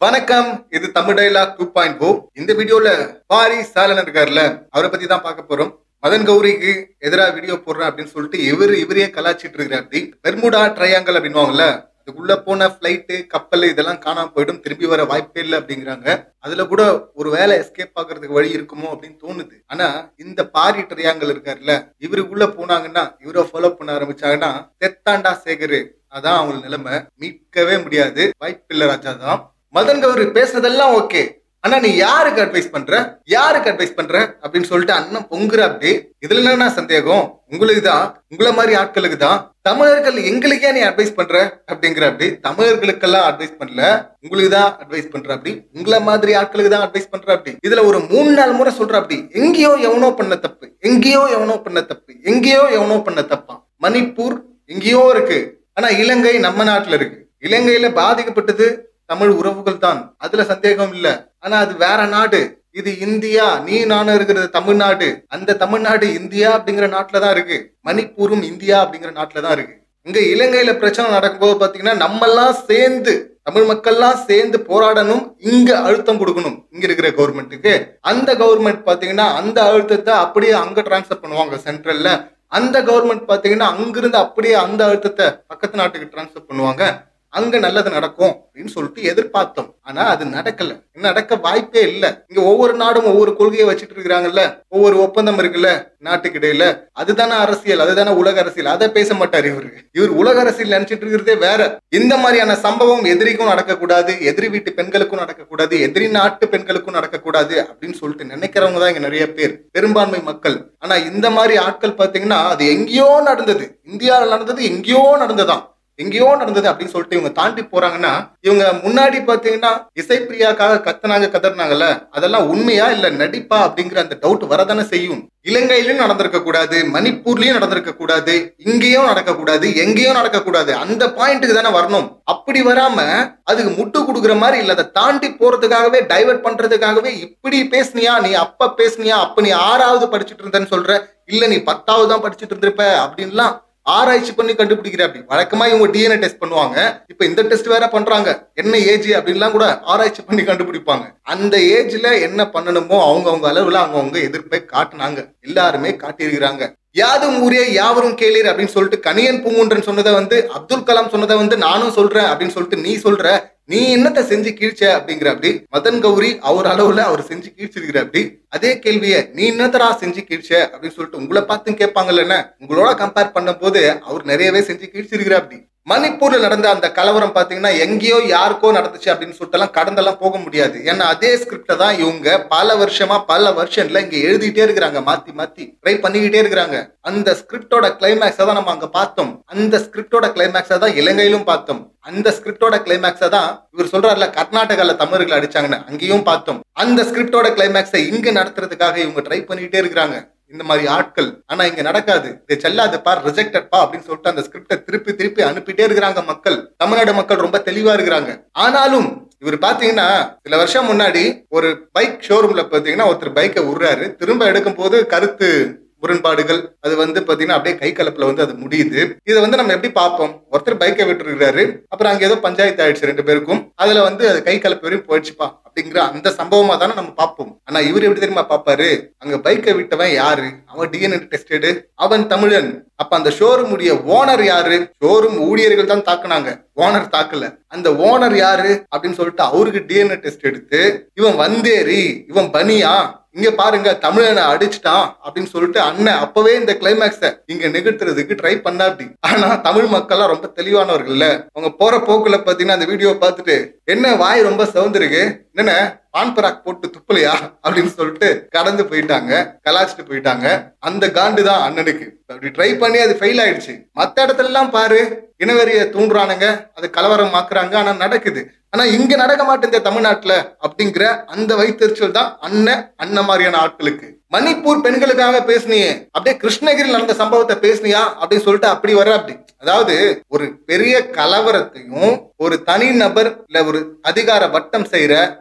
வணக்கம் இது Tamil dialogue two point O இந்த வீடியோல பாரி சாலன் இருக்காருல்ல அவரை பத்தி தான் பார்க்க போறோம் மதன் கௌரிக்கு எதிராக வீடியோ போடுறேன் அப்படின்னு சொல்லிட்டு இவர் இவரே கலாச்சிட்டு இருக்கிறார் அப்படி பெர்முடா ட்ரையாங்கல் அப்படின்வாங்கல்ல அதுக்குள்ள போன ஃபிளைட்டு கப்பல் இதெல்லாம் காணாம போயிடும் திரும்பி வர வாய்ப்பே இல்லை அப்படிங்கிறாங்க அதுல கூட ஒரு வேலை எஸ்கேப் ஆகுறதுக்கு வழி இருக்குமோ அப்படின்னு தோணுது ஆனா இந்த பாரி ட்ரையாங்கல் இருக்காருல்ல இவருக்குள்ள போனாங்கன்னா இவரை ஃபாலோ பண்ண ஆரம்பிச்சாங்கன்னா தெத்தாண்டா சேகரு அதான் அவங்களுக்கு நிலைமை மீட்கவே முடியாது வாய்ப்பில்லை ராஜா தான் மதன் கௌரி பேசுனதெல்லாம் ஓகே ஆனா நீ யாருக்கு அட்வைஸ் பண்ற யாருக்கு அட்வைஸ் பண்ற அப்படின்னு சொல்லிட்டு அண்ணன் பொங்குற அப்படி இதுல என்னன்னா சந்தேகம் உங்களுக்கு தான் உங்களை மாதிரி ஆட்களுக்கு தான் தமிழர்கள் எங்களுக்கே நீ அட்வைஸ் பண்ற அப்படிங்கிற அப்படி தமிழர்களுக்கெல்லாம் அட்வைஸ் பண்ணல உங்களுக்கு தான் அட்வைஸ் பண்ற அப்படி உங்களை மாதிரி ஆட்களுக்கு தான் அட்வைஸ் பண்ற அப்படி இதுல ஒரு மூணு நாலு முறை சொல்ற அப்படி எங்கேயோ எவனோ பண்ண தப்பு எங்கேயோ எவனோ பண்ண தப்பு எங்கேயோ எவனோ பண்ண தப்பா மணிப்பூர் எங்கேயோ இருக்கு ஆனா இலங்கை நம்ம நாட்டுல இருக்கு இலங்கையில பாதிக்கப்பட்டது தமிழ் உறவுகள் தான் அதுல சந்தேகம் இல்ல ஆனா அது வேற நாடு இது இந்தியா நீ நானும் இருக்கிறது தமிழ்நாடு அந்த தமிழ்நாடு இந்தியா அப்படிங்கிற நாட்டுல தான் இருக்கு மணிப்பூரும் இந்தியா அப்படிங்கிற நாட்டுல தான் இருக்கு இங்க இலங்கையில பிரச்சனை நடக்கும்போது பாத்தீங்கன்னா நம்மெல்லாம் சேர்ந்து தமிழ் மக்கள்லாம் சேர்ந்து போராடணும் இங்க அழுத்தம் கொடுக்கணும் இங்க இருக்கிற கவர்மெண்ட்டுக்கு அந்த கவர்மெண்ட் பாத்தீங்கன்னா அந்த அழுத்தத்தை அப்படியே அங்க டிரான்ஸ்ஃபர் பண்ணுவாங்க சென்ட்ரல்ல அந்த கவர்மெண்ட் பாத்தீங்கன்னா அங்கிருந்து அப்படியே அந்த அழுத்தத்தை பக்கத்து நாட்டுக்கு டிரான்ஸ்ஃபர் பண்ணுவாங்க அங்க நல்லது நடக்கும் அப்படின்னு சொல்லிட்டு எதிர்பார்த்தோம் ஆனா அது நடக்கல நடக்க வாய்ப்பே இல்ல இங்க ஒவ்வொரு நாடும் ஒவ்வொரு கொள்கையை வச்சுட்டு இருக்கிறாங்கல்ல ஒவ்வொரு ஒப்பந்தம் இருக்குல்ல நாட்டுக்கு இடையில அதுதானே அரசியல் அதுதானே உலக அரசியல் அதை பேச மாட்டார் இவரு இவர் உலக அரசியல் நினைச்சிட்டு இருக்கிறதே வேற இந்த மாதிரியான சம்பவம் எதிரிக்கும் நடக்கக்கூடாது எதிரி வீட்டு பெண்களுக்கும் நடக்கக்கூடாது எதிரி நாட்டு பெண்களுக்கும் நடக்கக்கூடாது அப்படின்னு சொல்லிட்டு நினைக்கிறவங்க தான் இங்க நிறைய பேர் பெரும்பான்மை மக்கள் ஆனா இந்த மாதிரி ஆட்கள் பாத்தீங்கன்னா அது எங்கேயோ நடந்தது இந்தியாவில் நடந்தது எங்கேயோ நடந்ததாம் எங்கேயோ நடந்தது அப்படின்னு சொல்லிட்டு இவங்க தாண்டி போறாங்கன்னா இவங்க முன்னாடி பாத்தீங்கன்னா இசைப்பிரியாக்காக கத்துனாங்க கதறினாங்கல்ல அதெல்லாம் உண்மையா இல்ல நடிப்பா அப்படிங்கிற அந்த டவுட் வரதானே செய்யும் இலங்கையிலும் நடந்திருக்க கூடாது மணிப்பூர்லயும் நடந்திருக்க கூடாது இங்கேயும் நடக்க கூடாது எங்கேயும் நடக்க கூடாது அந்த பாயிண்ட்டுக்கு தானே வரணும் அப்படி வராம அதுக்கு முட்டு கொடுக்குற மாதிரி இல்ல அதை தாண்டி போறதுக்காகவே டைவர்ட் பண்றதுக்காகவே இப்படி பேசுனியா நீ அப்ப பேசுனியா அப்ப நீ ஆறாவது படிச்சுட்டு இருந்தேன்னு சொல்ற இல்ல நீ பத்தாவது தான் படிச்சுட்டு இருந்திருப்ப அப்படின்லாம் ஆராய்ச்சி பண்ணி கண்டுபிடிக்கிற அப்படி வழக்கமா இவங்க டிஎன்ஏ டெஸ்ட் பண்ணுவாங்க இப்ப இந்த டெஸ்ட் வேற பண்றாங்க என்ன ஏஜ் அப்படின்லாம் கூட ஆராய்ச்சி பண்ணி கண்டுபிடிப்பாங்க அந்த ஏஜ்ல என்ன பண்ணணுமோ அவங்க அவங்க அளவுல அவங்க அவங்க எதிர்ப்பை காட்டுனாங்க எல்லாருமே காட்டியிருக்கிறாங்க யாதும் ஊரே யாவரும் கேளீர் அப்படின்னு சொல்லிட்டு கனியன் பூங்குன்றன் சொன்னதை வந்து அப்துல் கலாம் சொன்னதை வந்து நானும் சொல்றேன் அப்படின்னு சொல்லிட்டு நீ சொல்ற நீ என்னத்த செஞ்சு கீழ்ச்ச அப்படிங்கிற அப்படி மதன் கௌரி அவர் அளவுல அவர் செஞ்சு கீழ்ச்சிருக்கிற அப்படி அதே கேள்விய நீ என்னத்தரா செஞ்சு கீழ்ச்ச அப்படின்னு சொல்லிட்டு உங்களை பார்த்து கேட்பாங்கல்ல என்ன உங்களோட கம்பேர் பண்ணும் போது அவர் நிறையவே செஞ்சு கீழ்ச்சிருக்கிற அப்படி மணிப்பூர்ல நடந்த அந்த கலவரம் பாத்தீங்கன்னா எங்கேயோ யாருக்கோ நடந்துச்சு அப்படின்னு சொல்லிட்டு எல்லாம் கடந்தெல்லாம் போக முடியாது ஏன்னா அதே ஸ்கிரிப்ட தான் இவங்க பல வருஷமா பல வருஷன்ல இங்க எழுதிட்டே இருக்கிறாங்க மாத்தி மாத்தி ட்ரை பண்ணிக்கிட்டே இருக்கிறாங்க அந்த ஸ்கிரிப்டோட கிளைமேக்ஸை தான் நம்ம அங்க பார்த்தோம் அந்த ஸ்கிரிப்டோட கிளைமேக்ஸை தான் இலங்கையிலும் பார்த்தோம் அந்த ஸ்கிரிப்டோட கிளைமேக்ஸை தான் இவர் சொல்றாருல கர்நாடகால தமிழர்கள் அடிச்சாங்கன்னு அங்கேயும் பார்த்தோம் அந்த ஸ்கிரிப்டோட கிளைமேக்ஸை இங்க நடத்துறதுக்காக இவங்க ட்ரை பண்ணிக்கிட்டே இருக்கிறாங்க இந்த மாதிரி ஆட்கள் ஆனா இங்க நடக்காது இது செல்லாது பார் ரிஜெக்டட் பா அப்படின்னு சொல்லிட்டு அந்த ஸ்கிரிப்டை திருப்பி திருப்பி அனுப்பிட்டே இருக்கிறாங்க மக்கள் தமிழ்நாடு மக்கள் ரொம்ப தெளிவா இருக்கிறாங்க ஆனாலும் இவர் பாத்தீங்கன்னா சில வருஷம் முன்னாடி ஒரு பைக் ஷோரூம்ல பாத்தீங்கன்னா ஒருத்தர் பைக்கை விடுறாரு திரும்ப எடுக்கும் போது கருத்து முரண்பாடுகள் அது வந்து பாத்தீங்கன்னா அப்படியே கை கலப்புல வந்து அது முடியுது இதை வந்து நம்ம எப்படி பார்ப்போம் ஒருத்தர் பைக்கை விட்டுருக்காரு அப்புறம் அங்க ஏதோ பஞ்சாயத்து ஆயிடுச்சு ரெண்டு பேருக்கும் அதுல வந்து அது கை கலப்பு வரையும் போயிடுச்சுப்பா அப்படிங்கிற அந்த சம்பவமா தானே நம்ம பார்ப்போம் ஆனா இவர் எப்படி தெரியுமா பாப்பாரு அங்க பைக்கை விட்டவன் யாரு அவன் டிஎன்ஏ டெஸ்டடு அவன் தமிழன் அப்ப அந்த ஷோரூம் உடைய ஓனர் யாரு ஷோரூம் ஊழியர்கள் தான் தாக்குனாங்க ஓனர் தாக்கல அந்த ஓனர் யாரு அப்படின்னு சொல்லிட்டு அவருக்கு டிஎன்ஏ டெஸ்ட் எடுத்து இவன் வந்தேரி இவன் பனியா இங்க பாருங்க தமிழனை அடிச்சிட்டான் அப்படின்னு சொல்லிட்டு அண்ணன் அப்பவே இந்த கிளைமேக்ஸ இங்க நிகழ்த்துறதுக்கு ட்ரை பண்ணா அப்படி ஆனா தமிழ் மக்கள்லாம் ரொம்ப தெளிவானவர்கள்ல அவங்க போற போக்குல பாத்தீங்கன்னா அந்த வீடியோ பார்த்துட்டு என்ன வாய் ரொம்ப சவுந்திருக்கு என்னென்ன பான் பராக் போட்டு துப்பலையா அப்படின்னு சொல்லிட்டு கடந்து போயிட்டாங்க கலாச்சிட்டு போயிட்டாங்க அந்த காண்டு தான் அண்ணனுக்கு அப்படி ட்ரை பண்ணி அது ஃபெயில் ஆயிடுச்சு மத்த இடத்துல எல்லாம் பாரு இனவெறிய தூண்டுறானுங்க அது கலவரம் ஆக்குறாங்க ஆனா நடக்குது ஆனா இங்க நடக்க மாட்டேங்குது தமிழ்நாட்டுல அப்படிங்கிற அந்த வைத்தறிச்சல் தான் அண்ணன் அண்ணன் மாதிரியான ஆட்களுக்கு மணிப்பூர் பெண்களுக்காக பேசுனியே அப்படியே கிருஷ்ணகிரியில் நடந்த சம்பவத்தை பேசுனியா அப்படின்னு சொல்லிட்டு அப்படி வர அப்படி அதாவது ஒரு பெரிய கலவரத்தையும் ஒரு தனி நபர் இல்ல ஒரு அதிகார வட்டம் செய்யற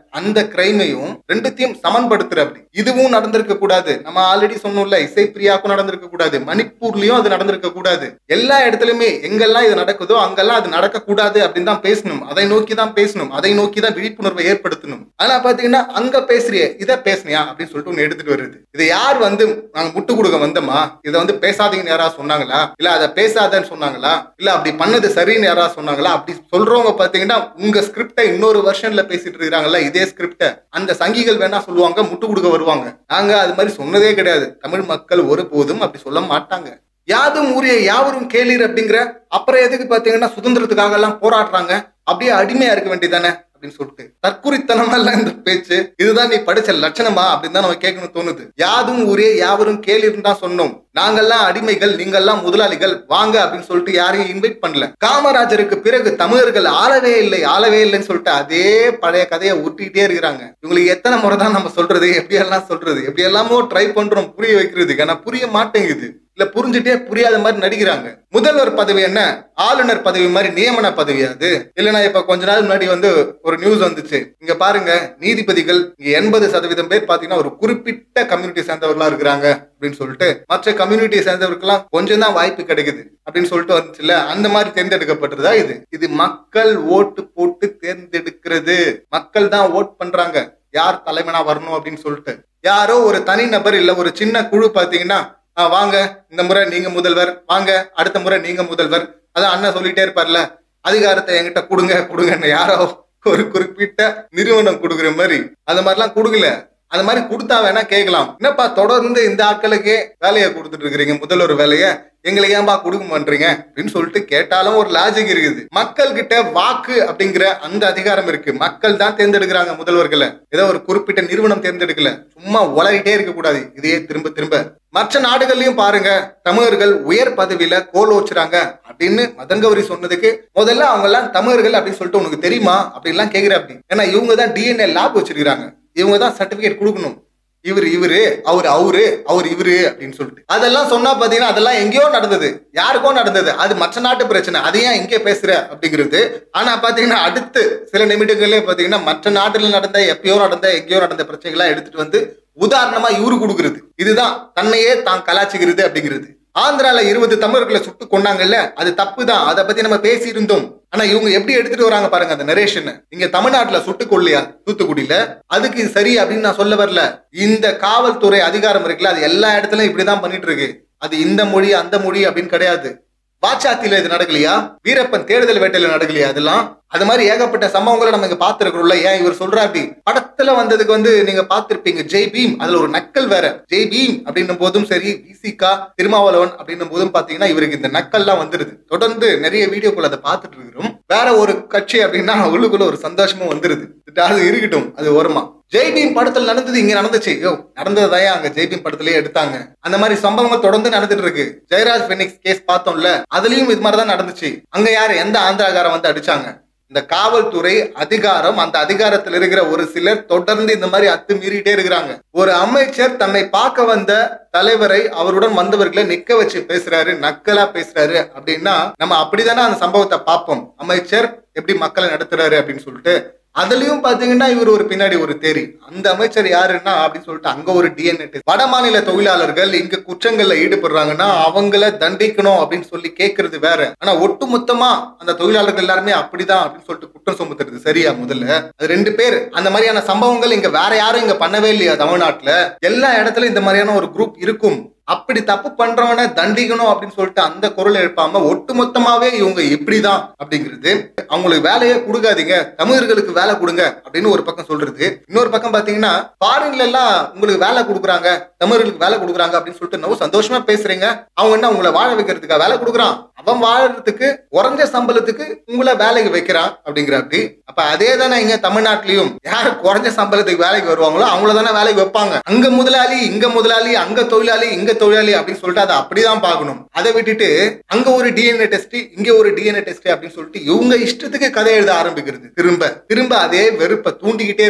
அந்த கிரைமையும் ரெண்டுத்தையும் சமன்படுத்துற அப்படி இதுவும் நடந்திருக்க கூடாது நம்ம ஆல்ரெடி சொன்னோம்ல இசை பிரியாக்கும் நடந்திருக்க கூடாது மணிப்பூர்லயும் அது நடந்திருக்க கூடாது எல்லா இடத்துலயுமே எங்கெல்லாம் இது நடக்குதோ அங்கெல்லாம் அது நடக்க கூடாது அப்படின்னு தான் பேசணும் அதை நோக்கி தான் பேசணும் அதை நோக்கி தான் விழிப்புணர்வை ஏற்படுத்தணும் ஆனா பாத்தீங்கன்னா அங்க பேசுறிய இதை பேசுனியா அப்படின்னு சொல்லிட்டு ஒண்ணு எடுத்துட்டு வருது இதை யார் வந்து நாங்க முட்டு கொடுக்க வந்தோமா இதை வந்து பேசாதீங்கன்னு யாராவது சொன்னாங்களா இல்ல அதை பேசாதன்னு சொன்னாங்களா இல்ல அப்படி பண்ணது சரின்னு யாராவது சொன்னாங்களா அப்படி சொல்றவங்க பாத்தீங்கன்னா உங்க ஸ்கிரிப்டை இன்னொரு வெர்ஷன்ல பேசிட்டு இருக்காங்கல்ல இதே ஸ்கிரிப்ட அந்த சங்கிகள் வேணா சொல்லுவாங்க முட்டு கொடுக்க வருவாங்க நாங்க அது மாதிரி சொன்னதே கிடையாது தமிழ் மக்கள் ஒருபோதும் அப்படி சொல்ல மாட்டாங்க யாதும் ஊரிய யாவரும் கேளீர் அப்படிங்கிற அப்புறம் எதுக்கு பாத்தீங்கன்னா சுதந்திரத்துக்காக எல்லாம் போராடுறாங்க அப்படியே அடிமையா இருக்க வேண்டியதானே அப்படின்னு சொல்லிட்டு தற்குறித்தனமா இல்ல இந்த பேச்சு இதுதான் நீ படிச்ச லட்சணமா அப்படின்னு தான் நம்ம கேட்கணும் தோணுது யாதும் ஊரே யாவரும் கேளிர்னு தான் சொன்னோம் நாங்கெல்லாம் அடிமைகள் நீங்கெல்லாம் முதலாளிகள் வாங்க அப்படின்னு சொல்லிட்டு யாரையும் இன்வைட் பண்ணல காமராஜருக்கு பிறகு தமிழர்கள் ஆளவே இல்லை ஆளவே இல்லைன்னு சொல்லிட்டு அதே பழைய கதையை ஊட்டிக்கிட்டே இருக்கிறாங்க இவங்களுக்கு எத்தனை முறை தான் நம்ம சொல்றது எப்படி எல்லாம் சொல்றது எப்படி எல்லாமோ ட்ரை பண்றோம் புரிய வைக்கிறதுக்கு ஆனா புரிய மாட்டேங்குது இல்ல புரிஞ்சுட்டே புரியாத மாதிரி நடிக்கிறாங்க முதல்வர் பதவி என்ன ஆளுநர் பதவி மாதிரி நியமன பதவி அது இல்லைன்னா இப்ப கொஞ்ச நாள் முன்னாடி வந்து ஒரு நியூஸ் வந்துச்சு இங்க பாருங்க நீதிபதிகள் இங்க எண்பது சதவீதம் பேர் பாத்தீங்கன்னா ஒரு குறிப்பிட்ட கம்யூனிட்டி சேர்ந்தவர்களா இருக்கிறாங்க அப்படின்னு சொல்லிட்டு மற்ற கம்யூனிட்டி சேர்ந்தவருக்கெல்லாம் கொஞ்சம் தான் வாய்ப்பு கிடைக்குது அப்படின்னு சொல்லிட்டு வந்துச்சுல்ல அந்த மாதிரி தேர்ந்தெடுக்கப்பட்டதா இது இது மக்கள் ஓட்டு போட்டு தேர்ந்தெடுக்கிறது மக்கள் தான் ஓட் பண்றாங்க யார் தலைவனா வரணும் அப்படின்னு சொல்லிட்டு யாரோ ஒரு தனிநபர் இல்ல ஒரு சின்ன குழு பாத்தீங்கன்னா "ஆ, வாங்க இந்த முறை நீங்க முதல்வர் வாங்க அடுத்த முறை நீங்க முதல்வர் அதான் அண்ணன் சொல்லிட்டே இருப்பார்ல அதிகாரத்தை என்கிட்ட கொடுங்க கொடுங்கன்னு யாரோ ஒரு குறிப்பிட்ட நிறுவனம் கொடுக்குற மாதிரி அந்த மாதிரிலாம் கொடுக்கல அந்த மாதிரி கொடுத்தா வேணா கேட்கலாம் என்னப்பா தொடர்ந்து இந்த ஆட்களுக்கே வேலையை கொடுத்துட்டு இருக்கிறீங்க முதல்வர் வேலையை எங்களுக்கு ஏன்பா கொடுக்க மாட்டீங்க அப்படின்னு சொல்லிட்டு கேட்டாலும் ஒரு லாஜிக் இருக்குது மக்கள் கிட்ட வாக்கு அப்படிங்கிற அந்த அதிகாரம் இருக்கு மக்கள் தான் தேர்ந்தெடுக்கிறாங்க முதல்வர்களை ஏதோ ஒரு குறிப்பிட்ட நிறுவனம் தேர்ந்தெடுக்கல சும்மா உளறிட்டே இருக்க கூடாது இதையே திரும்ப திரும்ப மற்ற நாடுகள்லயும் பாருங்க தமிழர்கள் உயர் பதவியில கோல் வச்சுறாங்க அப்படின்னு மதன் கௌரி சொன்னதுக்கு முதல்ல அவங்க எல்லாம் தமிழர்கள் அப்படின்னு சொல்லிட்டு உனக்கு தெரியுமா அப்படின்லாம் கேக்குற அப்படி ஏன்னா இவங்க தான் டிஎன்ஏ லேப் வச்சிருக்காங்க இவங்க தான் சர்டிபிகேட் கொடுக்கணும் இவர் இவரு அவர் அவரு அவர் இவரு அப்படின்னு சொல்லிட்டு அதெல்லாம் சொன்னா பாத்தீங்கன்னா அதெல்லாம் எங்கேயோ நடந்தது யாருக்கோ நடந்தது அது மற்ற நாட்டு பிரச்சனை அதை ஏன் இங்கே பேசுற அப்படிங்கிறது ஆனா பாத்தீங்கன்னா அடுத்து சில நிமிடங்களே பாத்தீங்கன்னா மற்ற நாட்டுல நடந்த எப்பயோ நடந்த எங்கேயோ நடந்த பிரச்சனைகள்லாம் எடுத்துட்டு வந்து உதாரணமா இவரு கொடுக்கிறது இதுதான் தன்னையே தான் கலாச்சிக்கிறது அப்படிங்கிறது ஆந்திரால இருபது தமிழர்களை சுட்டு கொண்டாங்கல்ல அது தப்பு தான் அதை பத்தி நம்ம பேசி இருந்தோம் ஆனா இவங்க எப்படி எடுத்துட்டு வராங்க பாருங்க அந்த நரேஷன் இங்க தமிழ்நாட்டுல சுட்டு கொள்ளையா தூத்துக்குடியில அதுக்கு இது சரி அப்படின்னு நான் சொல்ல வரல இந்த காவல்துறை அதிகாரம் இருக்குல்ல அது எல்லா இடத்துலயும் இப்படிதான் பண்ணிட்டு இருக்கு அது இந்த மொழி அந்த மொழி அப்படின்னு கிடையாது வாச்சாத்தில இது நடக்கலையா வீரப்பன் தேடுதல் வேட்டையில நடக்கலையா அதெல்லாம் அது மாதிரி ஏகப்பட்ட சம்பவங்களை நம்ம இங்க பாத்துருக்கிறோம்ல ஏன் இவர் சொல்றா அப்படி படத்துல வந்ததுக்கு வந்து நீங்க பாத்திருப்பீங்க ஜெய் பீம் அதுல ஒரு நக்கல் வேற ஜெய் பீம் அப்படின்னும் போதும் சரி விசிகா திருமாவளவன் அப்படின்னும் போதும் பாத்தீங்கன்னா இவருக்கு இந்த நக்கல்லாம் வந்துருது தொடர்ந்து நிறைய வீடியோக்குள்ள அதை பார்த்துட்டு இருக்கிறோம் வேற ஒரு கட்சி அப்படின்னா உள்ளுக்குள்ள ஒரு சந்தோஷமும் வந்துருது அது இருக்கட்டும் அது வருமா ஜெய்பீம் படத்துல நடந்தது இங்க நடந்துச்சு யோ நடந்ததையா அங்க ஜெய்பீம் படத்திலேயே எடுத்தாங்க அந்த மாதிரி சம்பவங்கள் தொடர்ந்து நடந்துட்டு இருக்கு ஜெயராஜ் பெனிக்ஸ் கேஸ் பார்த்தோம்ல அதுலயும் இது மாதிரி தான் நடந்துச்சு அங்க யாரு எந்த ஆந்திராகாரம் வந்து அடிச்சாங்க இந்த காவல்துறை அதிகாரம் அந்த அதிகாரத்தில் இருக்கிற ஒரு சிலர் தொடர்ந்து இந்த மாதிரி அத்துமீறிட்டே இருக்கிறாங்க ஒரு அமைச்சர் தன்னை பார்க்க வந்த தலைவரை அவருடன் வந்தவர்களை நிக்க வச்சு பேசுறாரு நக்கலா பேசுறாரு அப்படின்னா நம்ம அப்படிதானே அந்த சம்பவத்தை பார்ப்போம் அமைச்சர் எப்படி மக்களை நடத்துறாரு அப்படின்னு சொல்லிட்டு அதுலயும் பாத்தீங்கன்னா இவர் ஒரு பின்னாடி ஒரு தேரி அந்த அமைச்சர் யாருன்னா அப்படின்னு சொல்லிட்டு அங்க ஒரு டிஎன்ஏ வட மாநில தொழிலாளர்கள் இங்க குற்றங்கள்ல ஈடுபடுறாங்கன்னா அவங்கள தண்டிக்கணும் அப்படின்னு சொல்லி கேட்கறது வேற ஆனா ஒட்டு மொத்தமா அந்த தொழிலாளர்கள் எல்லாருமே அப்படிதான் அப்படின்னு சொல்லிட்டு குற்றம் சுமத்துறது சரியா முதல்ல அது ரெண்டு பேர் அந்த மாதிரியான சம்பவங்கள் இங்க வேற யாரும் இங்க பண்ணவே இல்லையா தமிழ்நாட்டுல எல்லா இடத்துலயும் இந்த மாதிரியான ஒரு குரூப் இருக்கும் அப்படி தப்பு பண்றவனை தண்டிக்கணும் அப்படின்னு சொல்லிட்டு அந்த குரல் எழுப்பாம ஒட்டுமொத்தமாவே இவங்க இப்படிதான் அப்படிங்கிறது அவங்களுக்கு வேலையே கொடுக்காதீங்க தமிழர்களுக்கு வேலை கொடுங்க அப்படின்னு ஒரு பக்கம் சொல்றது இன்னொரு பக்கம் பாத்தீங்கன்னா ஃபாரின்ல எல்லாம் உங்களுக்கு வேலை கொடுக்குறாங்க தமிழர்களுக்கு வேலை கொடுக்குறாங்க அப்படின்னு சொல்லிட்டு நம்ம சந்தோஷமா பேசுறீங்க அவங்க என்ன உங்களை வாழ வைக்கிறதுக்கா வேலை கொடுக்குறான் அவன் வாழறதுக்கு குறைஞ்ச சம்பளத்துக்கு உங்களை வேலைக்கு வைக்கிறான் அப்படிங்கிற அப்படி அப்ப அதே தானே இங்க தமிழ்நாட்டிலயும் யார் குறைஞ்ச சம்பளத்துக்கு வேலைக்கு வருவாங்களோ அவங்கள தானே வேலைக்கு வைப்பாங்க அங்க முதலாளி இங்க முதலாளி அங்க தொழிலாளி இங்க தொழிலாளி அப்படின்னு சொல்லிட்டு அதை அப்படிதான் பார்க்கணும் அதை விட்டுட்டு அங்க ஒரு டிஎன்ஏ டெஸ்ட் இங்க ஒரு டிஎன்ஏ டெஸ்ட் அப்படின்னு சொல்லிட்டு இவங்க இஷ்டத்துக்கு கதை எழுத ஆரம்பிக்கிறது திரும்ப திரும்ப அதே வெறுப்பை தூண்டிக்கிட்டே இருக்குது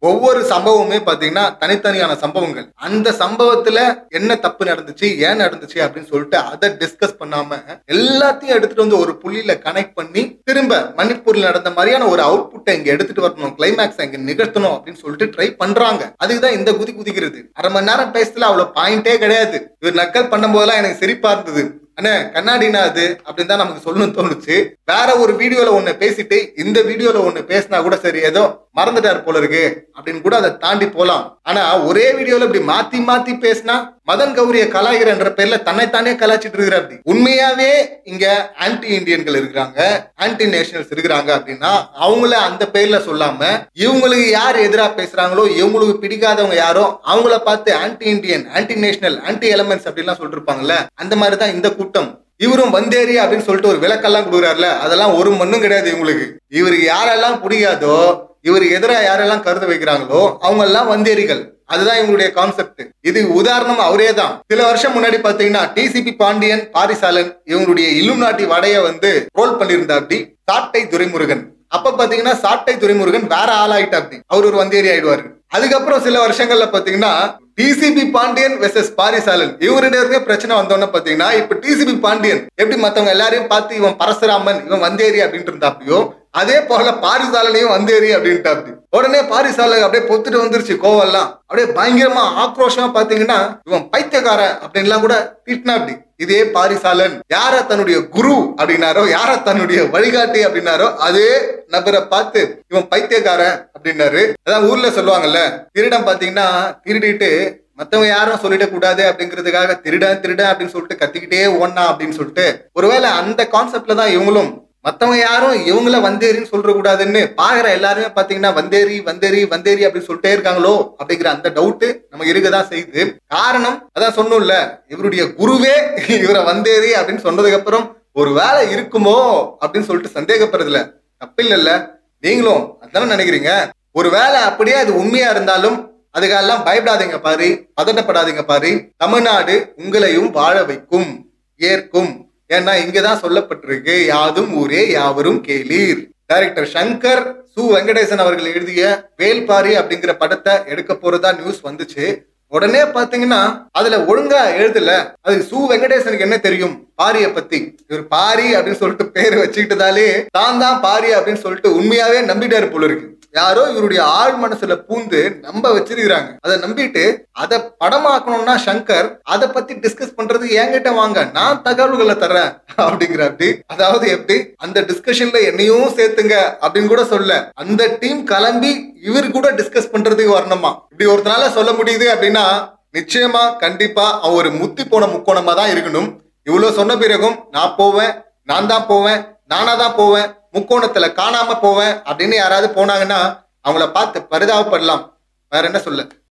ஒவ்வொரு சம்பவமுமே பாத்தீங்கன்னா தனித்தனியான சம்பவங்கள் அந்த சம்பவத்துல என்ன தப்பு நடந்துச்சு ஏன் நடந்துச்சு அப்படின்னு சொல்லிட்டு அதை டிஸ்கஸ் பண்ணாம எல்லாத்தையும் எடுத்துட்டு வந்து ஒரு புள்ளியில கனெக்ட் பண்ணி திரும்ப மணிப்பூர்ல நடந்த மாதிரியான ஒரு அவுட்புட்டை இங்க எடுத்துட்டு வரணும் கிளைமேக்ஸ் இங்க நிகழ்த்தணும் அப்படின்னு சொல்லிட்டு ட்ரை பண்றாங்க அதுக்குதான் இந்த குதி குதிக்கிறது அரை மணி நேரம் பேசல அவ்வளவு பாயிண்டே கிடையாது இவர் நக்கல் பண்ணும் போதெல்லாம் எனக்கு சிரிப்பா இருந்தது அண்ணே கண்ணாடினா அது அப்படின்னு தான் நமக்கு சொல்லணும்னு தோணுச்சு வேற ஒரு வீடியோல ஒண்ணு பேசிட்டு இந்த வீடியோல ஒண்ணு பேசினா கூட சரி ஏதோ மறந்துட்டார் போல இருக்கு அப்படின்னு கூட அதை தாண்டி போலாம் ஆனா ஒரே வீடியோல இப்படி மாத்தி மாத்தி பேசினா மதன் கௌரிய கலாய்கிறன்ற பேர்ல தன்னைத்தானே கலாச்சிட்டு இருக்கிற அப்படி உண்மையாவே இங்க ஆன்டி இந்தியன்கள் இருக்கிறாங்க ஆன்டி நேஷனல்ஸ் இருக்கிறாங்க அப்படின்னா அவங்கள அந்த பேர்ல சொல்லாம இவங்களுக்கு யார் எதிரா பேசுறாங்களோ இவங்களுக்கு பிடிக்காதவங்க யாரோ அவங்கள பார்த்து anti Indian anti national anti elements அப்படின்லாம் சொல்லிட்டு இருப்பாங்கல்ல அந்த மாதிரி தான் இந்த கூட்டம் இவரும் வந்தேரி அப்படின்னு சொல்லிட்டு ஒரு விளக்கெல்லாம் கொடுக்குறாருல அதெல்லாம் ஒரு மண்ணும் கிடையாது இவங்களுக்கு இவருக்கு யாரெல்லாம் பிடிக்காதோ இவருக்கு எதிராக யாரெல்லாம் கருத்து வைக்கிறாங்களோ அவங்க எல்லாம் வந்தேரிகள் அதுதான் இவங்களுடைய கான்செப்ட் இது உதாரணம் அவரே தான் சில வருஷம் முன்னாடி பாத்தீங்கன்னா டிசிபி பாண்டியன் பாரிசாலன் இவங்களுடைய இல்லும் நாட்டி வடைய வந்து ரோல் பண்ணியிருந்தாப்படி சாட்டை துரைமுருகன் அப்ப பாத்தீங்கன்னா சாட்டை துரைமுருகன் வேற ஆளாயிட்டாப்படி அவர் ஒரு வந்தேரி ஆயிடுவாரு அதுக்கப்புறம் சில வருஷங்கள்ல பாத்தீங்கன்னா டிசிபி பாண்டியன் வெர்சஸ் பாரிசாலன் இவங்க ரெண்டு பேருமே பிரச்சனை வந்தோன்னு பாத்தீங்கன்னா இப்ப டிசிபி பாண்டியன் எப்படி மத்தவங்க எல்லாரையும் பார்த்து இவன் பரசுராமன் இவன் வந்தேரி அப்படின்ட்டு இருந்தாப்படியோ அதே போல பாரிசாலனையும் வந்தேரி அப்படின்ட்டாப்படி உடனே பாரிசாலை அப்படியே பொத்துட்டு வந்துருச்சு கோவெல்லாம் அப்படியே பயங்கரமா ஆக்ரோஷமா பாத்தீங்கன்னா இவன் பைத்தியக்காரன் அப்படின்லாம் கூட திட்டினாப்படி இதே பாரிசாலன் யார தன்னுடைய குரு அப்படின்னாரோ யார தன்னுடைய வழிகாட்டி அப்படின்னாரோ அதே நபரை பார்த்து இவன் பைத்தியக்காரன் அப்படின்னாரு அதான் ஊர்ல சொல்லுவாங்கல்ல திருடம் பாத்தீங்கன்னா திருடிட்டு மத்தவங்க யாரும் சொல்லிட கூடாது அப்படிங்கிறதுக்காக திருடன் திருடன் அப்படின்னு சொல்லிட்டு கத்திக்கிட்டே ஓடனா அப்படின்னு சொல்லிட்டு ஒருவேளை அந்த கான்செப்ட்ல தான் இவங்களும் மத்தவங்க யாரும் இவங்கள வந்தேரின்னு சொல்ற கூடாதுன்னு பாக்குற எல்லாருமே பாத்தீங்கன்னா வந்தேரி வந்தேரி வந்தேரி அப்படின்னு சொல்லிட்டே இருக்காங்களோ அப்படிங்கிற அந்த டவுட் நமக்கு இருக்கதான் செய்யுது காரணம் அதான் சொன்னோம்ல இவருடைய குருவே இவரை வந்தேரி அப்படின்னு சொன்னதுக்கு அப்புறம் ஒரு வேலை இருக்குமோ அப்படின்னு சொல்லிட்டு சந்தேகப்படுறதுல தப்பில்லைல்ல நீங்களும் அதானே நினைக்கிறீங்க ஒரு வேலை அப்படியே அது உண்மையா இருந்தாலும் அதுக்கெல்லாம் பயப்படாதீங்க பாரு பதட்டப்படாதீங்க பாரு தமிழ்நாடு உங்களையும் வாழ வைக்கும் ஏற்கும் ஏன்னா இங்கதான் சொல்லப்பட்டிருக்கு யாதும் ஊரே யாவரும் கேளீர் டைரக்டர் சங்கர் சு வெங்கடேசன் அவர்கள் எழுதிய வேல்பாரி அப்படிங்கிற படத்தை எடுக்க போறதா நியூஸ் வந்துச்சு உடனே பாத்தீங்கன்னா அதுல ஒழுங்கா எழுதல அது சு வெங்கடேசனுக்கு என்ன தெரியும் பாரிய பத்தி இவர் பாரி அப்படின்னு சொல்லிட்டு பேர் வச்சுக்கிட்டதாலே தான் தான் பாரி அப்படின்னு சொல்லிட்டு உண்மையாவே நம்பிட்டாரு போல இருக்கு யாரோ இவருடைய ஆழ் மனசுல பூந்து நம்ப வச்சிருக்கிறாங்க அதை நம்பிட்டு அதை படமாக்கணும்னா சங்கர் அதை பத்தி டிஸ்கஸ் பண்றது என்கிட்ட வாங்க நான் தகவல்களை தர்றேன் அப்படிங்கிற அப்படி அதாவது எப்படி அந்த டிஸ்கஷன்ல என்னையும் சேர்த்துங்க அப்படின்னு கூட சொல்ல அந்த டீம் கிளம்பி இவர் கூட டிஸ்கஸ் பண்றதுக்கு வரணுமா இப்படி ஒருத்தனால சொல்ல முடியுது அப்படின்னா நிச்சயமா கண்டிப்பா அவன் ஒரு முத்தி போன முக்கோணமா தான் இருக்கணும் இவ்வளவு சொன்ன பிறகும் நான் போவேன் நான் தான் போவேன் நானா தான் போவேன் முக்கோணத்துல காணாம போவேன் அப்படின்னு யாராவது போனாங்கன்னா அவங்கள பார்த்து பரிதாபப்படலாம் வேற என்ன சொல்ல